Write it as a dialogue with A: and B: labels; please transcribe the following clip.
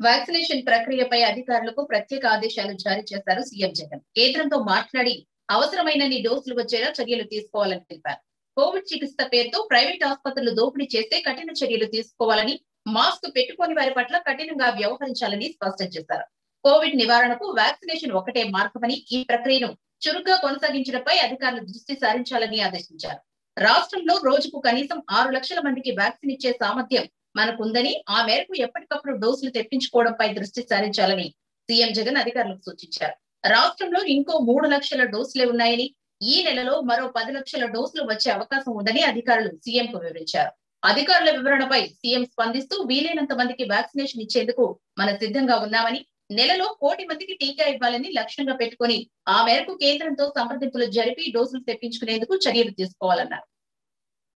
A: vaccination ప్రక్రియపై అధికారులకు ప్రత్యేక ఆదేశాలు జారీ చేశారు సీఎం జగన్ కేంద్రంతో మాట్లాడి అవసరమైనన్ని డోసులు వచ్చేలా చర్యలు తీసుకోవాలని తెలిపారు కోవిడ్ చికిత్స పేరుతో ప్రైవేట్ ఆసుపత్రులు దోపిడీ చేస్తే కఠిన చర్యలు తీసుకోవాలని మాస్క్ పెట్టుకోని వారి పట్ల కఠినంగా వ్యవహరించాలని స్పష్టం చేశారు కోవిడ్ నివారణకు వ్యాక్సినేషన్ ఒకటే మార్గమని ఈ ప్రక్రియను చురుగ్గా కొనసాగించడంపై అధికారులు దృష్టి సారించాలని ఆదేశించారు రాష్ట్రంలో రోజుకు కనీసం ఆరు లక్షల మందికి వ్యాక్సిన్ ఇచ్చే సామర్థ్యం మనకుందని ఆ మేరకు ఎప్పటికప్పుడు డోసులు తెప్పించుకోవడంపై దృష్టి సారించాలని సీఎం జగన్ అధికారులకు సూచించారు రాష్ట్రంలో ఇంకో మూడు లక్షల డోసులే ఉన్నాయని ఈ నెలలో మరో పది లక్షల డోసులు వచ్చే అవకాశం ఉందని అధికారులు సీఎం కు వివరించారు అధికారుల వివరణపై సీఎం స్పందిస్తూ వీలైనంత మందికి వ్యాక్సినేషన్ ఇచ్చేందుకు మన సిద్ధంగా ఉన్నామని నెలలో కోటి మందికి టీకా ఇవ్వాలని లక్ష్యంగా పెట్టుకుని ఆ మేరకు కేంద్రంతో సంప్రదింపులు జరిపి డోసులు తెప్పించుకునేందుకు చర్యలు తీసుకోవాలన్నారు